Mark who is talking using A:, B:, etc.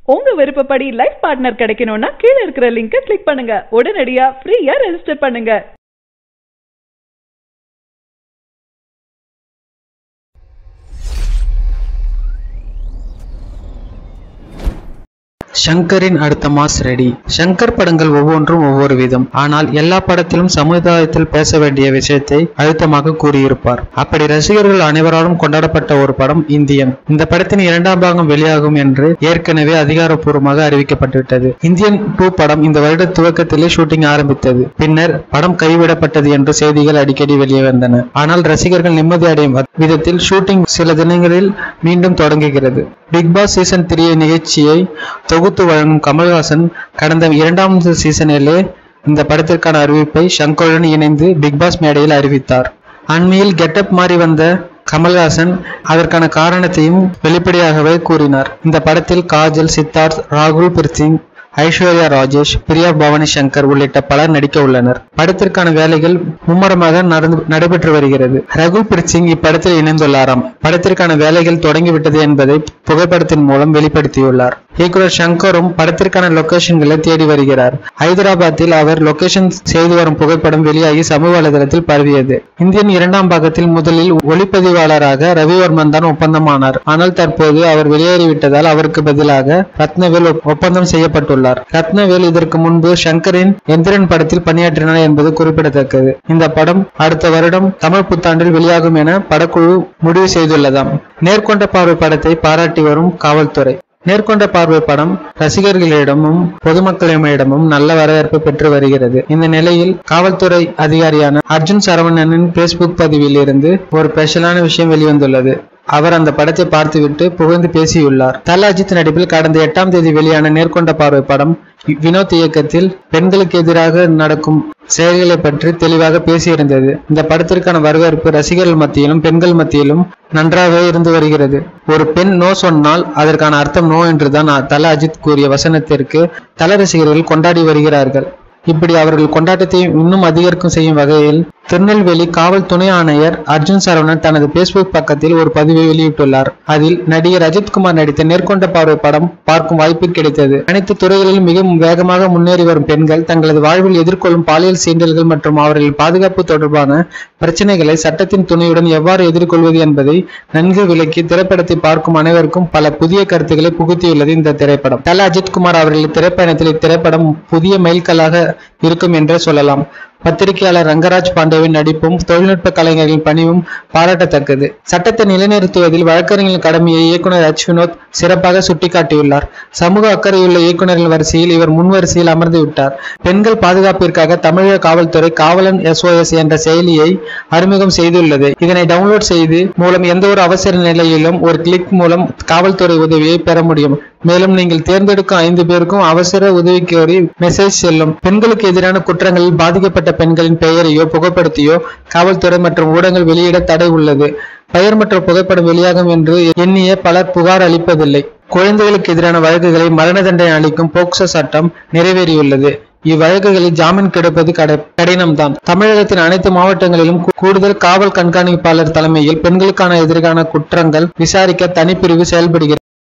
A: உங்க விருப்பப்படி life partner கிடைக்கணும்னா கீழ இருக்கிற லிங்கை கிளிக் பண்ணுங்க உடனடியா ஃப்ரீயா ரெஜிஸ்டர் பண்ணுங்க
B: ஷங்கரின் அடுத்த மாஸ் ரெடி ஷங்கர் படங்கள் ஒவ்வொன்றும் ஒவ்வொரு விதம் ஆனால் எல்லா படத்திலும் சமுதாயத்தில் பேச வேண்டிய விஷயத்தை அழுத்தமாக கூறியிருப்பார் அப்படி ரசிகர்கள் அனைவராலும் கொண்டாடப்பட்ட ஒரு படம் இந்தியன் இந்த படத்தின் இரண்டாம் பாகம் வெளியாகும் என்று ஏற்கனவே அதிகாரப்பூர்வமாக அறிவிக்கப்பட்டுவிட்டது இந்தியன் டூ படம் இந்த வருட துவக்கத்திலே ஷூட்டிங் ஆரம்பித்தது பின்னர் படம் கைவிடப்பட்டது என்று செய்திகள் அடிக்கடி வெளியே வந்தன ஆனால் ரசிகர்கள் நிம்மதி அடையும் விதத்தில் ஷூட்டிங் சில தினங்களில் மீண்டும் தொடங்குகிறது பிக் பாஸ் சீசன் த்ரீ நிகழ்ச்சியை தொகுத்து வழங்கும் கமல்ஹாசன் கடந்த இரண்டாவது சீசனிலே இந்த படத்திற்கான அறிவிப்பை ஷங்கருடன் இணைந்து பிக் பாஸ் மேடையில் அறிவித்தார் அண்மையில் கெட்டப் மாறி வந்த கமல்ஹாசன் அதற்கான காரணத்தையும் வெளிப்படையாகவே கூறினார் இந்த படத்தில் காஜல் சித்தார்த் ராகுல் பிரசிங் ஐஸ்வர்யா ராஜேஷ் பிரியா பவானி சங்கர் உள்ளிட்ட பலர் நடிக்க உள்ளனர் படத்திற்கான வேலைகள் மும்முரமாக நடந்து நடைபெற்று வருகிறது ரகுல் பிரீத் சிங் இப்படத்தில் இணைந்துள்ளாராம் படத்திற்கான வேலைகள் தொடங்கிவிட்டது என்பதை புகைப்படத்தின் மூலம் வெளிப்படுத்தியுள்ளார் இயக்குனர் சங்கரும் படத்திற்கான லொகேஷன்களை தேடி வருகிறார் ஹைதராபாத்தில் அவர் லொகேஷன் செய்து வரும் புகைப்படம் வெளியாகி சமூக வலைதளத்தில் பரவியது இந்தியன் இரண்டாம் பாகத்தில் முதலில் ஒளிப்பதிவாளராக ரவிவர்மன் தான் ஒப்பந்தமானார் ஆனால் தற்போது அவர் வெளியேறிவிட்டதால் அவருக்கு பதிலாக ரத்னவேல் ஒப்- ஒப்பந்தம் செய்யப்பட்டுள்ளார் ரத்னவேல் இதற்கு முன்பு சங்கரின் எந்திரன் படத்தில் பணியாற்றினார் என்பது குறிப்பிடத்தக்கது இந்த படம் அடுத்த வருடம் தமிழ் புத்தாண்டில் வெளியாகும் என படக்குழு முடிவு செய்துள்ளதாம் நேர்கொண்ட பார்வை படத்தை பாராட்டி வரும் காவல்துறை நேர்கொண்ட பார்வை படம் ரசிகர்களிடமும் பொதுமக்களிடமும் நல்ல வரவேற்பு பெற்று வருகிறது இந்த நிலையில் காவல்துறை அதிகாரியான அர்ஜுன் சரவணனின் பேஸ்புக் பதிவில் இருந்து ஒரு ஸ்பெஷலான விஷயம் வெளிவந்துள்ளது அவர் அந்த படத்தை பார்த்துவிட்டு புகழ்ந்து பேசியுள்ளார் தல அஜித் நடிப்பில் கடந்த எட்டாம் தேதி வெளியான நேர்கொண்ட பார்வை படம் வி- வினோத் இயக்கத்தில் பெண்களுக்கு எதிராக நடக்கும் செயல்களை பற்றி தெளிவாக பேசியிருந்தது இந்த படத்திற்கான வரவேற்பு ரசிகர்கள் மத்தியிலும் பெண்கள் மத்தியிலும் நன்றாகவே இருந்து வருகிறது ஒரு பெண் நோ சொன்னால் அதற்கான அர்த்தம் நோ என்றுதான் அ- தல அஜித் கூறிய வசனத்திற்கு தல ரசிகர்கள் கொண்டாடி வருகிறார்கள் இப்படி அவர்கள் கொண்டாட்டத்தை இன்னும் அதிகரிக்கும் செய்யும் வகையில் திருநெல்வேலி காவல் துணை ஆணையர் அர்ஜுன் சரவணன் தனது பேஸ்புக் பக்கத்தில் ஒரு பதிவை வெளியிட்டுள்ளார் அதில் நடிகர் அஜித்குமார் நடித்த நேர்கொண்ட பார்வை படம் பார்க்கும் வாய்ப்பு கிடைத்தது அனைத்து துறைகளிலும் மிக வேகமாக முன்னேறி வரும் பெண்கள் தங்களது வாழ்வில் எதிர்கொள்ளும் பாலியல் சீண்டல்கள் மற்றும் அவர்களின் பாதுகாப்பு தொடர்பான பிரச்சனைகளை சட்டத்தின் துணையுடன் எவ்வாறு எதிர்கொள்வது என்பதை நன்கு விளக்கி திரைப்படத்தை பார்க்கும் அனைவருக்கும் பல புதிய கருத்துக்களை புகுத்தியுள்ளது இந்த திரைப்படம் தல அஜித்குமார் அவர்களின் திரைப்பயணத்தில் இத்திரைப்படம் புதிய மைல்கல்லாக இருக்கும் என்றே சொல்லலாம் பத்திரிகையாளர் ரங்கராஜ் பாண்டேவின் நடிப்பும் தொழில்நுட்ப கலைஞர்களின் பணிவும் பாராட்டத்தக்கது சட்டத்தை நிலைநிறுத்துவதில் வழக்கறிஞர்களின் கடமையை இயக்குனர் எச் வினோத் சிறப்பாக சுட்டிக்காட்டியுள்ளார் சமூக அக்கறையுள்ள இயக்குநர்கள் வரிசையில் இவர் முன்வரிசையில் அமர்ந்து விட்டார் பெண்கள் பாதுகாப்பிற்காக தமிழக காவல்துறை காவலன் எஸ்ஓஎஸ் என்ற செயலியை அறிமுகம் செய்துள்ளது இதனை டவுன்லோட் செய்து மூலம் எந்த ஒரு அவசர நிலையிலும் ஒரு கிளிக் மூலம் காவல்துறை உதவியை பெற முடியும் மேலும் நீங்கள் தேர்ந்தெடுக்கும் ஐந்து பேருக்கும் அவசர உதவி கோரி மெசேஜ் செல்லும் பெண்களுக்கு எதிரான குற்றங்களில் பாதிக்கப்பட்ட பெண்களின் பெயரையோ புகைப்படத்தையோ காவல்துறை மற்றும் ஊடகங்கள் வெளியிட தடை உள்ளது பெயர் மற்றும் புகைப்படம் வெளியாகும் என்று எண்ணிய பலர் புகார் அளிப்பதில்லை குழந்தைகளுக்கு எதிரான வழக்குகளை மரண தண்டனை அளிக்கும் போக்சோ சட்டம் நிறைவேறியுள்ளது இவ்வழக்குகளில் ஜாமீன் கிடைப்பது கட- கடினம்தான் தமிழகத்தின் அனைத்து மாவட்டங்களிலும் கூ- கூடுதல் காவல் கண்காணிப்பாளர் தலைமையில் பெண்களுக்கான எதிரான குற்றங்கள் விசாரிக்க தனிப்பிரிவு செயல்படுகிறது